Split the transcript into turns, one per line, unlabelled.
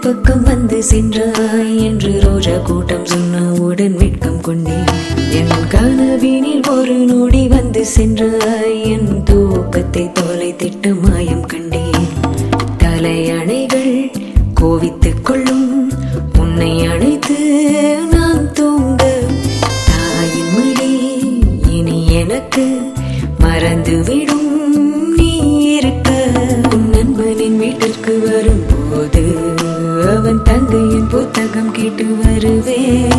பக்கம் வந்து சென்றாய் என்று ரோஜா கூட்டம் சொன்னவுடன் வெட்கம் கொண்டேன் என் கனவினில் ஒரு நொடி வந்து சென்றாய் என் தூக்கத்தை தொலைத்திட்டு மாயம் கண்டேன் தலையணைகள் கோவித்துக் கொள்ளும் உன்னை அழைத்து நான் தூங்க தாயின் மடி இனி எனக்கு மறந்துவிடும் நீ இருக்க உன் நண்பனின் வீட்டிற்கு வரும்போது அவன் தங்கையின் புத்தகம் கேட்டு வருவேன்